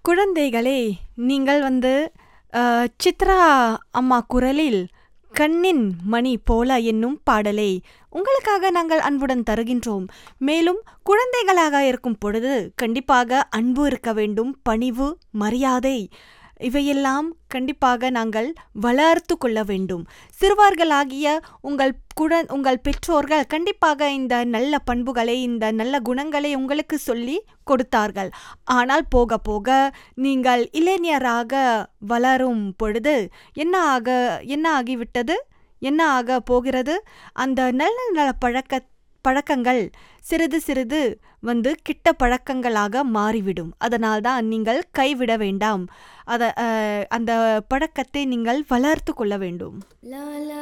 குழந்தைகளே நீங்கள் வந்து அஹ், சித்ரா அம்மா குரலில் கண்ணின் மணி போல என்னும் பாடலை உங்களுக்காக நாங்கள் அன்புடன் தருகின்றோம் மேலும் குழந்தைகளாக இருக்கும் பொழுது கண்டிப்பாக அன்பு இருக்க வேண்டும் பணிவு மரியாதை இவையெல்லாம் கண்டிப்பாக நாங்கள் வளர்த்து கொள்ள வேண்டும் சிறுவர்களாகிய உங்கள் குட உங்கள் பெற்றோர்கள் கண்டிப்பாக இந்த நல்ல பண்புகளை இந்த நல்ல குணங்களை உங்களுக்கு சொல்லி கொடுத்தார்கள் ஆனால் போக போக நீங்கள் இளைஞராக வளரும் பொழுது என்ன ஆக என்ன ஆகிவிட்டது என்ன ஆக போகிறது அந்த நல்ல நல்ல பழக்க பழக்கங்கள் சிறிது சிறிது வந்து கிட்ட பழக்கங்களாக மாறிவிடும் அதனால்தான் நீங்கள் கைவிட வேண்டாம் அத அஹ், அந்த பழக்கத்தை நீங்கள் வளர்த்து கொள்ள வேண்டும் La la